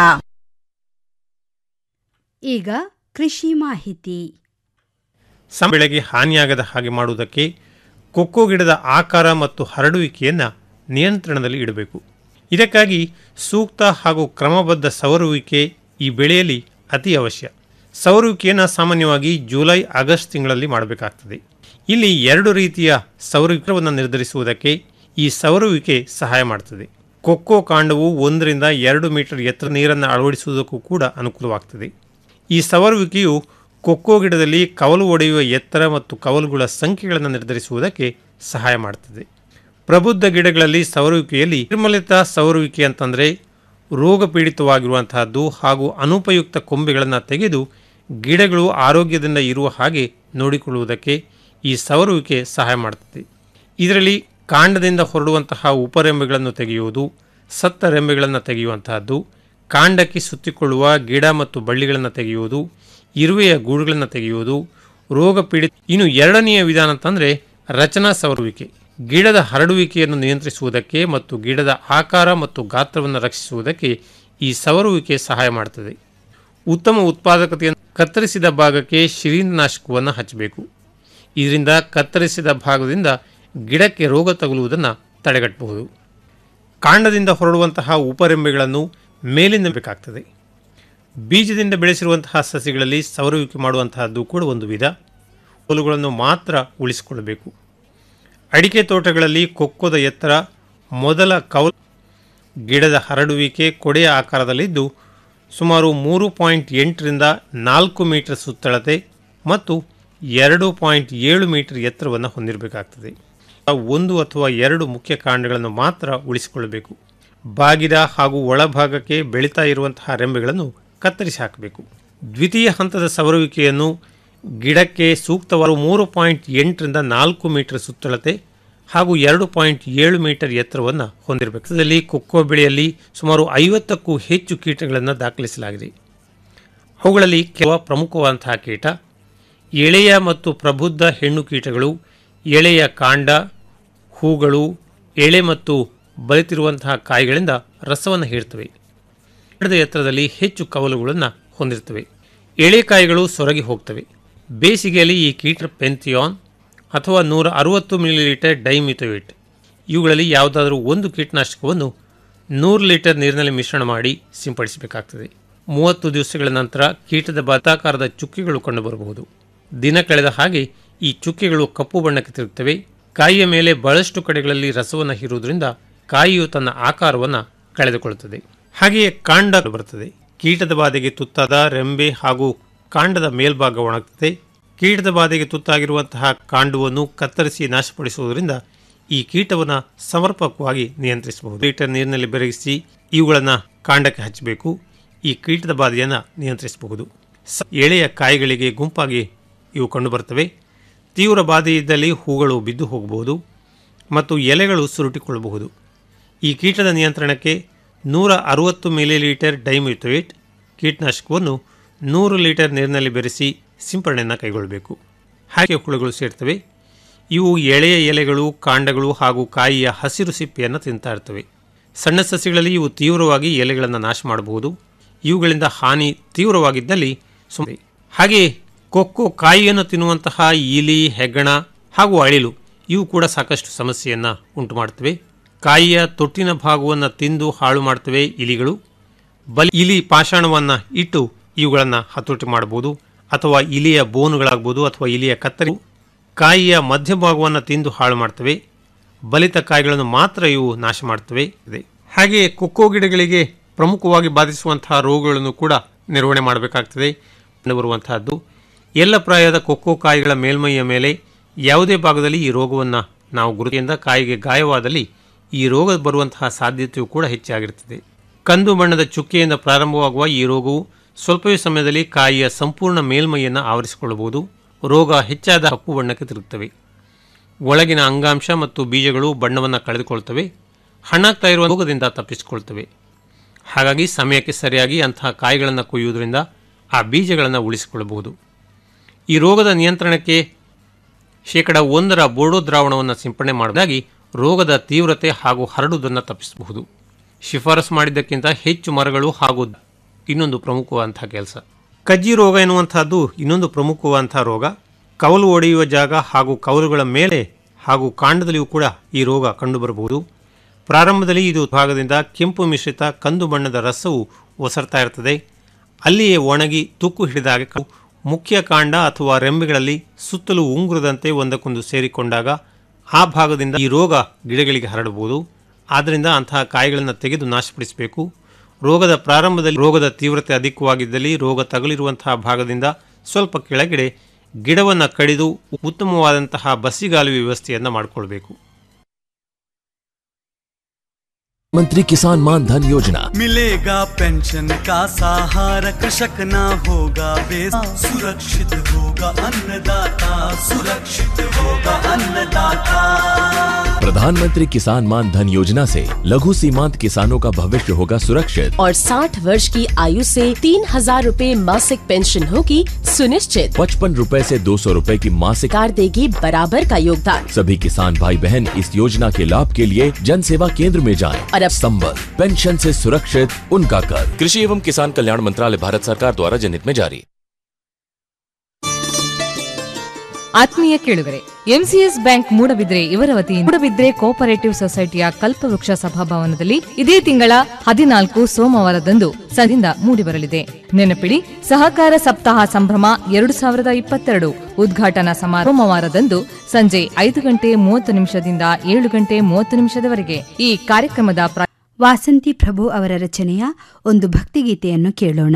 ಈಗ ಕೃಷಿ ಮಾಹಿತಿ ಬೆಳೆಗೆ ಹಾನಿಯಾಗದ ಹಾಗೆ ಮಾಡುವುದಕ್ಕೆ ಕೊಕ್ಕೋ ಗಿಡದ ಆಕಾರ ಮತ್ತು ಹರಡುವಿಕೆಯನ್ನು ನಿಯಂತ್ರಣದಲ್ಲಿ ಇಡಬೇಕು ಇದಕ್ಕಾಗಿ ಸೂಕ್ತ ಹಾಗೂ ಕ್ರಮಬದ್ಧ ಸವರುವಿಕೆ ಈ ಬೆಳೆಯಲ್ಲಿ ಅತಿ ಅವಶ್ಯ ಸವರುವಿಕೆಯನ್ನು ಸಾಮಾನ್ಯವಾಗಿ ಜುಲೈ ಆಗಸ್ಟ್ ತಿಂಗಳಲ್ಲಿ ಮಾಡಬೇಕಾಗ್ತದೆ ಇಲ್ಲಿ ಎರಡು ರೀತಿಯ ಸೌರವಿಕ್ರವನ್ನು ನಿರ್ಧರಿಸುವುದಕ್ಕೆ ಈ ಸೌರವಿಕೆ ಸಹಾಯ ಮಾಡುತ್ತದೆ ಕೊಕ್ಕೋ ಕಾಂಡವು ಒಂದರಿಂದ ಎರಡು ಮೀಟರ್ ಎತ್ತರ ನೀರನ್ನು ಅಳವಡಿಸುವುದಕ್ಕೂ ಕೂಡ ಅನುಕೂಲವಾಗ್ತದೆ ಈ ಸವರುವಿಕೆಯು ಕೊಕ್ಕೋ ಗಿಡದಲ್ಲಿ ಕವಲು ಒಡೆಯುವ ಎತ್ತರ ಮತ್ತು ಕವಲುಗಳ ಸಂಖ್ಯೆಗಳನ್ನು ನಿರ್ಧರಿಸುವುದಕ್ಕೆ ಸಹಾಯ ಮಾಡುತ್ತದೆ ಪ್ರಬುದ್ಧ ಗಿಡಗಳಲ್ಲಿ ಸವರುವಿಕೆಯಲ್ಲಿ ನಿರ್ಮಲಿತ ಸವರುವಿಕೆ ಅಂತಂದರೆ ರೋಗ ಪೀಡಿತವಾಗಿರುವಂತಹದ್ದು ಹಾಗೂ ಅನುಪಯುಕ್ತ ಕೊಂಬೆಗಳನ್ನು ತೆಗೆದು ಗಿಡಗಳು ಆರೋಗ್ಯದಿಂದ ಇರುವ ಹಾಗೆ ನೋಡಿಕೊಳ್ಳುವುದಕ್ಕೆ ಈ ಸವರುವಿಕೆ ಸಹಾಯ ಮಾಡುತ್ತದೆ ಇದರಲ್ಲಿ ಕಾಂಡದಿಂದ ಹೊರಡುವಂತಹ ಉಪರೆಂಬೆಗಳನ್ನು ತೆಗೆಯುವುದು ಸತ್ತ ರೆಂಬೆಗಳನ್ನು ತೆಗೆಯುವಂತಹದ್ದು ಕಾಂಡಕ್ಕೆ ಸುತ್ತಿಕೊಳ್ಳುವ ಗಿಡ ಮತ್ತು ಬಳ್ಳಿಗಳನ್ನು ತೆಗೆಯುವುದು ಇರುವೆಯ ಗೂಡುಗಳನ್ನು ತೆಗೆಯುವುದು ರೋಗ ಪೀಡಿತ ಇನ್ನು ಎರಡನೆಯ ವಿಧಾನ ಅಂತಂದರೆ ರಚನಾ ಸವರುವಿಕೆ ಗಿಡದ ಹರಡುವಿಕೆಯನ್ನು ನಿಯಂತ್ರಿಸುವುದಕ್ಕೆ ಮತ್ತು ಗಿಡದ ಆಕಾರ ಮತ್ತು ಗಾತ್ರವನ್ನು ರಕ್ಷಿಸುವುದಕ್ಕೆ ಈ ಸವರುವಿಕೆ ಸಹಾಯ ಮಾಡುತ್ತದೆ ಉತ್ತಮ ಉತ್ಪಾದಕತೆಯನ್ನು ಕತ್ತರಿಸಿದ ಭಾಗಕ್ಕೆ ಶಿಲೀಂಧ್ರನಾಶಕವನ್ನು ಹಚ್ಚಬೇಕು ಇದರಿಂದ ಕತ್ತರಿಸಿದ ಭಾಗದಿಂದ ಗಿಡಕ್ಕೆ ರೋಗ ತಗುಲುವುದನ್ನು ತಡೆಗಟ್ಟಬಹುದು ಕಾಂಡದಿಂದ ಹೊರಡುವಂತಹ ಉಪರೆಂಬೆಗಳನ್ನು ಮೇಲಿಂದ ಬೇಕಾಗ್ತದೆ ಬೀಜದಿಂದ ಬೆಳೆಸಿರುವಂತಹ ಸಸಿಗಳಲ್ಲಿ ಸವರುವಿಕೆ ಮಾಡುವಂತಹದ್ದು ಕೂಡ ಒಂದು ವಿಧ ಕೋಲುಗಳನ್ನು ಮಾತ್ರ ಉಳಿಸಿಕೊಳ್ಳಬೇಕು ಅಡಿಕೆ ತೋಟಗಳಲ್ಲಿ ಕೊಕ್ಕೋದ ಎತ್ತರ ಮೊದಲ ಕೌಲ್ ಗಿಡದ ಹರಡುವಿಕೆ ಕೊಡೆಯ ಆಕಾರದಲ್ಲಿದ್ದು ಸುಮಾರು ಮೂರು ಪಾಯಿಂಟ್ ಎಂಟರಿಂದ ನಾಲ್ಕು ಮೀಟರ್ ಸುತ್ತಳತೆ ಮತ್ತು ಎರಡು ಪಾಯಿಂಟ್ ಏಳು ಮೀಟರ್ ಎತ್ತರವನ್ನು ಹೊಂದಿರಬೇಕಾಗ್ತದೆ ಒಂದು ಅಥವಾ ಎರಡು ಮುಖ್ಯ ಕಾಂಡಗಳನ್ನು ಮಾತ್ರ ಉಳಿಸಿಕೊಳ್ಳಬೇಕು ಬಾಗಿದ ಹಾಗೂ ಒಳಭಾಗಕ್ಕೆ ಬೆಳೀತಾ ಇರುವಂತಹ ರೆಂಬೆಗಳನ್ನು ಕತ್ತರಿಸಿ ಹಾಕಬೇಕು ದ್ವಿತೀಯ ಹಂತದ ಸವರುವಿಕೆಯನ್ನು ಗಿಡಕ್ಕೆ ಸೂಕ್ತವಾದ ಮೂರು ಪಾಯಿಂಟ್ ಎಂಟರಿಂದ ನಾಲ್ಕು ಮೀಟರ್ ಸುತ್ತಳತೆ ಹಾಗೂ ಎರಡು ಪಾಯಿಂಟ್ ಏಳು ಮೀಟರ್ ಎತ್ತರವನ್ನು ಹೊಂದಿರಬೇಕು ಇದರಲ್ಲಿ ಕೊಕ್ಕೋ ಬೆಳೆಯಲ್ಲಿ ಸುಮಾರು ಐವತ್ತಕ್ಕೂ ಹೆಚ್ಚು ಕೀಟಗಳನ್ನು ದಾಖಲಿಸಲಾಗಿದೆ ಅವುಗಳಲ್ಲಿ ಕೆಲವು ಪ್ರಮುಖವಾದಂತಹ ಕೀಟ ಎಳೆಯ ಮತ್ತು ಪ್ರಬುದ್ಧ ಹೆಣ್ಣು ಕೀಟಗಳು ಎಳೆಯ ಕಾಂಡ ಹೂಗಳು ಎಳೆ ಮತ್ತು ಬಲಿತಿರುವಂತಹ ಕಾಯಿಗಳಿಂದ ರಸವನ್ನು ಹೀರ್ತವೆ ಗಿಡದ ಎತ್ತರದಲ್ಲಿ ಹೆಚ್ಚು ಕವಲುಗಳನ್ನು ಹೊಂದಿರ್ತವೆ ಎಳೆಕಾಯಿಗಳು ಸೊರಗಿ ಹೋಗ್ತವೆ ಬೇಸಿಗೆಯಲ್ಲಿ ಈ ಕೀಟ ಪೆಂಥಿಯಾನ್ ಅಥವಾ ನೂರ ಅರುವತ್ತು ಮಿಲಿಲೀಟರ್ ಡೈಮಿಥೋಯಿಟ್ ಇವುಗಳಲ್ಲಿ ಯಾವುದಾದರೂ ಒಂದು ಕೀಟನಾಶಕವನ್ನು ನೂರು ಲೀಟರ್ ನೀರಿನಲ್ಲಿ ಮಿಶ್ರಣ ಮಾಡಿ ಸಿಂಪಡಿಸಬೇಕಾಗ್ತದೆ ಮೂವತ್ತು ದಿವಸಗಳ ನಂತರ ಕೀಟದ ಬತಾಕಾರದ ಚುಕ್ಕಿಗಳು ಕಂಡುಬರಬಹುದು ದಿನ ಕಳೆದ ಹಾಗೆ ಈ ಚುಕ್ಕಿಗಳು ಕಪ್ಪು ಬಣ್ಣಕ್ಕೆ ತಿರುಗುತ್ತವೆ ಕಾಯಿಯ ಮೇಲೆ ಬಹಳಷ್ಟು ಕಡೆಗಳಲ್ಲಿ ರಸವನ್ನು ಹೀರುವುದರಿಂದ ಕಾಯಿಯು ತನ್ನ ಆಕಾರವನ್ನು ಕಳೆದುಕೊಳ್ಳುತ್ತದೆ ಹಾಗೆಯೇ ಕಾಂಡ ಬರುತ್ತದೆ ಕೀಟದ ಬಾಧೆಗೆ ತುತ್ತಾದ ರೆಂಬೆ ಹಾಗೂ ಕಾಂಡದ ಮೇಲ್ಭಾಗ ಒಣಗುತ್ತದೆ ಕೀಟದ ಬಾಧೆಗೆ ತುತ್ತಾಗಿರುವಂತಹ ಕಾಂಡವನ್ನು ಕತ್ತರಿಸಿ ನಾಶಪಡಿಸುವುದರಿಂದ ಈ ಕೀಟವನ್ನು ಸಮರ್ಪಕವಾಗಿ ನಿಯಂತ್ರಿಸಬಹುದು ಲೀಟರ್ ನೀರಿನಲ್ಲಿ ಬೆರಗಿಸಿ ಇವುಗಳನ್ನು ಕಾಂಡಕ್ಕೆ ಹಚ್ಚಬೇಕು ಈ ಕೀಟದ ಬಾಧೆಯನ್ನು ನಿಯಂತ್ರಿಸಬಹುದು ಸ- ಎಳೆಯ ಕಾಯಿಗಳಿಗೆ ಗುಂಪಾಗಿ ಇವು ಕಂಡುಬರ್ತವೆ ತೀವ್ರ ಬಾಧೆ ಇದ್ದಲ್ಲಿ ಹೂಗಳು ಬಿದ್ದು ಹೋಗಬಹುದು ಮತ್ತು ಎಲೆಗಳು ಸುರುಟಿಕೊಳ್ಳಬಹುದು ಈ ಕೀಟದ ನಿಯಂತ್ರಣಕ್ಕೆ ನೂರ ಅರುವತ್ತು ಮಿಲಿಲೀಟರ್ ಡೈಮಿಥೋಯಿಟ್ ಕೀಟನಾಶಕವನ್ನು ನೂರು ಲೀಟರ್ ನೀರಿನಲ್ಲಿ ಬೆರೆಸಿ ಸಿಂಪರಣೆಯನ್ನು ಕೈಗೊಳ್ಳಬೇಕು ಹಾಗೆ ಹುಳುಗಳು ಸೇರ್ತವೆ ಇವು ಎಳೆಯ ಎಲೆಗಳು ಕಾಂಡಗಳು ಹಾಗೂ ಕಾಯಿಯ ಹಸಿರು ಸಿಪ್ಪೆಯನ್ನು ತಿಂತಾ ಇರ್ತವೆ ಸಣ್ಣ ಸಸ್ಯಗಳಲ್ಲಿ ಇವು ತೀವ್ರವಾಗಿ ಎಲೆಗಳನ್ನು ನಾಶ ಮಾಡಬಹುದು ಇವುಗಳಿಂದ ಹಾನಿ ತೀವ್ರವಾಗಿದ್ದಲ್ಲಿ ಸುಮ್ಮನೆ ಹಾಗೆಯೇ ಕೊಕ್ಕೋ ಕಾಯಿಯನ್ನು ತಿನ್ನುವಂತಹ ಇಲಿ ಹೆಗ್ಗಣ ಹಾಗೂ ಅಳಿಲು ಇವು ಕೂಡ ಸಾಕಷ್ಟು ಸಮಸ್ಯೆಯನ್ನು ಉಂಟು ಮಾಡ್ತವೆ ಕಾಯಿಯ ತೊಟ್ಟಿನ ಭಾಗವನ್ನು ತಿಂದು ಹಾಳು ಮಾಡ್ತವೆ ಇಲಿಗಳು ಬಲಿ ಇಲಿ ಪಾಷಾಣವನ್ನು ಇಟ್ಟು ಇವುಗಳನ್ನು ಹತೋಟಿ ಮಾಡಬಹುದು ಅಥವಾ ಇಲಿಯ ಬೋನುಗಳಾಗ್ಬೋದು ಅಥವಾ ಇಲಿಯ ಕತ್ತರಿ ಕಾಯಿಯ ಮಧ್ಯಭಾಗವನ್ನು ತಿಂದು ಹಾಳು ಮಾಡ್ತವೆ ಬಲಿತ ಕಾಯಿಗಳನ್ನು ಮಾತ್ರ ಇವು ನಾಶ ಮಾಡ್ತವೆ ಇದೆ ಹಾಗೆಯೇ ಕೊಕ್ಕೋ ಗಿಡಗಳಿಗೆ ಪ್ರಮುಖವಾಗಿ ಬಾಧಿಸುವಂತಹ ರೋಗಗಳನ್ನು ಕೂಡ ನಿರ್ವಹಣೆ ಮಾಡಬೇಕಾಗ್ತದೆ ಬರುವಂತಹದ್ದು ಎಲ್ಲ ಪ್ರಾಯದ ಕೊಕ್ಕೋ ಕಾಯಿಗಳ ಮೇಲ್ಮೈಯ ಮೇಲೆ ಯಾವುದೇ ಭಾಗದಲ್ಲಿ ಈ ರೋಗವನ್ನು ನಾವು ಗುರುತಿಯಿಂದ ಕಾಯಿಗೆ ಗಾಯವಾದಲ್ಲಿ ಈ ರೋಗ ಬರುವಂತಹ ಸಾಧ್ಯತೆಯೂ ಕೂಡ ಹೆಚ್ಚಾಗಿರುತ್ತದೆ ಕಂದು ಬಣ್ಣದ ಚುಕ್ಕೆಯಿಂದ ಪ್ರಾರಂಭವಾಗುವ ಈ ರೋಗವು ಸ್ವಲ್ಪವೇ ಸಮಯದಲ್ಲಿ ಕಾಯಿಯ ಸಂಪೂರ್ಣ ಮೇಲ್ಮೈಯನ್ನು ಆವರಿಸಿಕೊಳ್ಳಬಹುದು ರೋಗ ಹೆಚ್ಚಾದ ಕಪ್ಪು ಬಣ್ಣಕ್ಕೆ ತಿರುಗುತ್ತವೆ ಒಳಗಿನ ಅಂಗಾಂಶ ಮತ್ತು ಬೀಜಗಳು ಬಣ್ಣವನ್ನು ಕಳೆದುಕೊಳ್ತವೆ ಹಣ್ಣಾಗ್ತಾ ಇರುವ ರೋಗದಿಂದ ತಪ್ಪಿಸಿಕೊಳ್ತವೆ ಹಾಗಾಗಿ ಸಮಯಕ್ಕೆ ಸರಿಯಾಗಿ ಅಂತಹ ಕಾಯಿಗಳನ್ನು ಕೊಯ್ಯುವುದರಿಂದ ಆ ಬೀಜಗಳನ್ನು ಉಳಿಸಿಕೊಳ್ಳಬಹುದು ಈ ರೋಗದ ನಿಯಂತ್ರಣಕ್ಕೆ ಶೇಕಡ ಒಂದರ ಬೋರ್ಡೋ ದ್ರಾವಣವನ್ನು ಸಿಂಪಡಣೆ ಮಾಡುವುದಾಗಿ ರೋಗದ ತೀವ್ರತೆ ಹಾಗೂ ಹರಡುವುದನ್ನು ತಪ್ಪಿಸಬಹುದು ಶಿಫಾರಸು ಮಾಡಿದ್ದಕ್ಕಿಂತ ಹೆಚ್ಚು ಮರಗಳು ಹಾಗೂ ಇನ್ನೊಂದು ಪ್ರಮುಖವಾದಂತಹ ಕೆಲಸ ಕಜ್ಜಿ ರೋಗ ಎನ್ನುವಂತಹದ್ದು ಇನ್ನೊಂದು ಪ್ರಮುಖವಾದಂತಹ ರೋಗ ಕವಲು ಒಡೆಯುವ ಜಾಗ ಹಾಗೂ ಕವಲುಗಳ ಮೇಲೆ ಹಾಗೂ ಕಾಂಡದಲ್ಲಿಯೂ ಕೂಡ ಈ ರೋಗ ಕಂಡುಬರಬಹುದು ಪ್ರಾರಂಭದಲ್ಲಿ ಇದು ಭಾಗದಿಂದ ಕೆಂಪು ಮಿಶ್ರಿತ ಕಂದು ಬಣ್ಣದ ರಸವು ಒಸರ್ತಾ ಇರ್ತದೆ ಅಲ್ಲಿಯೇ ಒಣಗಿ ತುಕ್ಕು ಹಿಡಿದಾಗ ಕ- ಮುಖ್ಯ ಕಾಂಡ ಅಥವಾ ರೆಂಬೆಗಳಲ್ಲಿ ಸುತ್ತಲೂ ಉಂಗುರದಂತೆ ಒಂದಕ್ಕೊಂದು ಸೇರಿಕೊಂಡಾಗ ಆ ಭಾಗದಿಂದ ಈ ರೋಗ ಗಿಡಗಳಿಗೆ ಹರಡಬಹುದು ಆದ್ದರಿಂದ ಅಂತಹ ಕಾಯಿಗಳನ್ನು ತೆಗೆದು ನಾಶಪಡಿಸಬೇಕು ರೋಗದ ಪ್ರಾರಂಭದಲ್ಲಿ ರೋಗದ ತೀವ್ರತೆ ಅಧಿಕವಾಗಿದ್ದಲ್ಲಿ ರೋಗ ತಗುಲಿರುವಂತಹ ಭಾಗದಿಂದ ಸ್ವಲ್ಪ ಕೆಳಗಡೆ ಗಿಡವನ್ನು ಕಡಿದು ಉತ್ತಮವಾದಂತಹ ಬಸಿಗಾಲುವೆ ವ್ಯವಸ್ಥೆಯನ್ನು ಮಾಡಿಕೊಳ್ಬೇಕು मंत्री किसान मान धन योजना मिलेगा पेंशन का सहारा कृषक ना होगा बेस सुरक्षित होगा अन्नदाता सुरक्षित होगा अन्नदाता प्रधानमंत्री किसान मान धन योजना से लघु सीमांत किसानों का भविष्य होगा सुरक्षित और 60 वर्ष की आयु से तीन हजार रूपए मासिक पेंशन होगी सुनिश्चित पचपन रूपए से दो सौ रूपए की मासिक सरकार देगी बराबर का योगदान सभी किसान भाई बहन इस योजना के लाभ के लिए जन सेवा केंद्र में जाएं और अब संबल पेंशन से सुरक्षित उनका कर कृषि एवं किसान कल्याण मंत्रालय भारत सरकार द्वारा जनहित में जारी ಆತ್ಮೀಯ ಕೇಳುಗರೆ ಎಂಸಿಎಸ್ ಬ್ಯಾಂಕ್ ಮೂಡಬಿದ್ರೆ ಇವರ ವತಿಯಿಂದ ಮೂಡಬಿದ್ರೆ ಕೋಪರೇಟಿವ್ ಸೊಸೈಟಿಯ ಕಲ್ಪವೃಕ್ಷ ಸಭಾಭವನದಲ್ಲಿ ಇದೇ ತಿಂಗಳ ಹದಿನಾಲ್ಕು ಸೋಮವಾರದಂದು ಸಂದಿಂದ ಮೂಡಿಬರಲಿದೆ ನೆನಪಿಡಿ ಸಹಕಾರ ಸಪ್ತಾಹ ಸಂಭ್ರಮ ಎರಡು ಸಾವಿರದ ಇಪ್ಪತ್ತೆರಡು ಉದ್ಘಾಟನಾ ಸಮಾರಂಭ ಸೋಮವಾರದಂದು ಸಂಜೆ ಐದು ಗಂಟೆ ಮೂವತ್ತು ನಿಮಿಷದಿಂದ ಏಳು ಗಂಟೆ ಮೂವತ್ತು ನಿಮಿಷದವರೆಗೆ ಈ ಕಾರ್ಯಕ್ರಮದ ಪ್ರ- ವಾಸಂತಿ ಪ್ರಭು ಅವರ ರಚನೆಯ ಒಂದು ಭಕ್ತಿಗೀತೆಯನ್ನು ಕೇಳೋಣ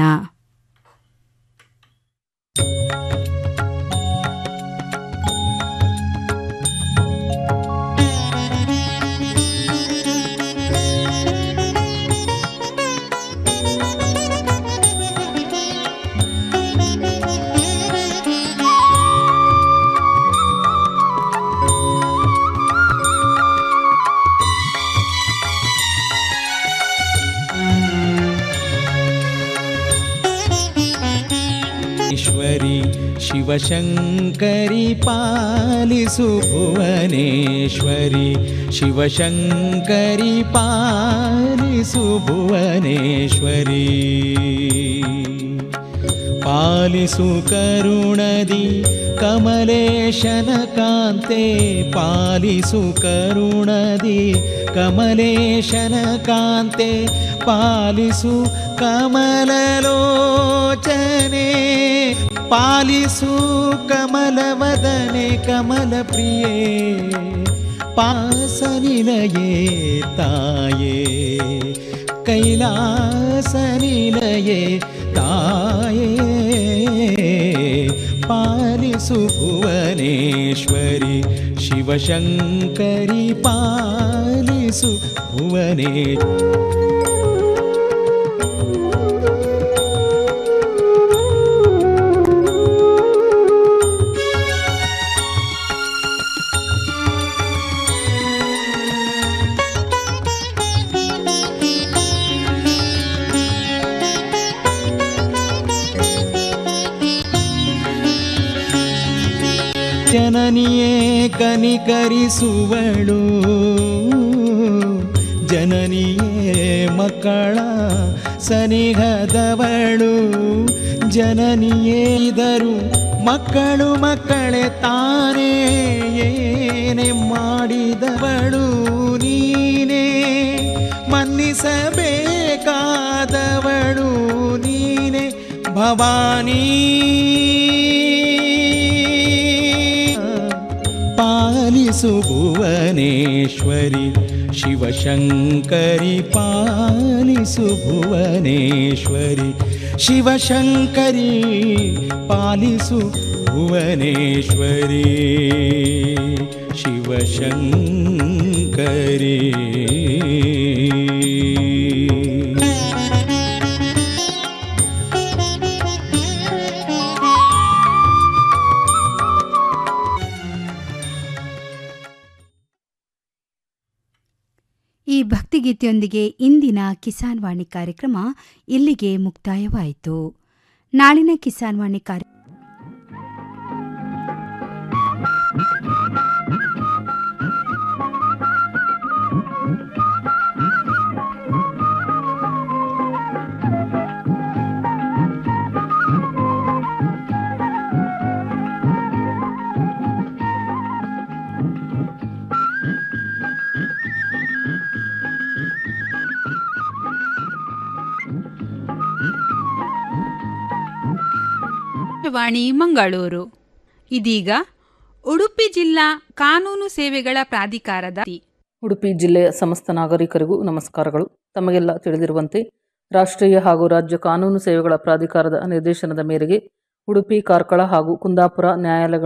ಈಶ್ವರಿ ಶಿವಶಂಕರಿ ಪಾಲಿಸು ಭುವನೇಶ್ವರಿ ಶಿವಶಂಕರಿ ಪಾಲಿಸು ಭುವನೇಶ್ವರಿ ಪಾಲಿಸು ಕರುಣದಿ ಕಮಲೇಶನ ಕಾಂತೆ ಪಾಲಿಸು ಕರುಣದಿ ಕಮಲೇಶನ ಕಾಂತೆ ಪಾಲಿಸು ಕಮಲಲೋಚನೆ ಪಾಲಿಸು ಕಮಲವದನೆ ಕಮಲ ಪ್ರಿಯೇ ಪಾಸನಿಲಯೇ ತಾಯೇ ಕೈಲಾಸನಿಲಯೇ ತಾಯೇ ಪಾಲಿಸು ಭುವನೇಶ್ವರಿ ಶಿವಶಂಕರಿ ಪಾಲಿಸು ಭುವನೇ ಜನನಿಯೇ ಕನಿಕರಿಸುವಳು ಜನನಿಯೇ ಮಕ್ಕಳ ಸನಿಹದವಳು ಜನನಿಯೇ ಇದರು ಮಕ್ಕಳು ಮಕ್ಕಳೇ ತಾನೇ ಏನೇ ಮಾಡಿದವಳು ನೀನೇ ಮನ್ನಿಸಬೇಕಾದವಳು ನೀನೆ ಭವಾನಿ ಪಾಲಿಸು ಭುವನೇಶ್ವರಿ ಶಿವಶಂಕರಿ ಪಾಲಿಸು ಭುವನೇಶ್ವರಿ ಶಿವಶಂಕರಿ ಪಾಲಿಸು ಭುವನೇಶ್ವರಿ ಶಿವಶಂಕರಿ ಈ ಭಕ್ತಿಗೀತೆಯೊಂದಿಗೆ ಇಂದಿನ ಕಿಸಾನ್ ವಾಣಿ ಕಾರ್ಯಕ್ರಮ ಇಲ್ಲಿಗೆ ಮುಕ್ತಾಯವಾಯಿತು ನಾಳಿನ ಕಿಸಾನ್ ವಾಣಿ ಕಾರ್ಯ ವಾಣಿ ಮಂಗಳೂರು ಇದೀಗ ಉಡುಪಿ ಜಿಲ್ಲಾ ಕಾನೂನು ಸೇವೆಗಳ ಪ್ರಾಧಿಕಾರದ ಉಡುಪಿ ಜಿಲ್ಲೆಯ ಸಮಸ್ತ ನಾಗರಿಕರಿಗೂ ನಮಸ್ಕಾರಗಳು ತಮಗೆಲ್ಲ ತಿಳಿದಿರುವಂತೆ ರಾಷ್ಟ್ರೀಯ ಹಾಗೂ ರಾಜ್ಯ ಕಾನೂನು ಸೇವೆಗಳ ಪ್ರಾಧಿಕಾರದ ನಿರ್ದೇಶನದ ಮೇರೆಗೆ ಉಡುಪಿ ಕಾರ್ಕಳ ಹಾಗೂ ಕುಂದಾಪುರ ನ್ಯಾಯಾಲಯಗಳ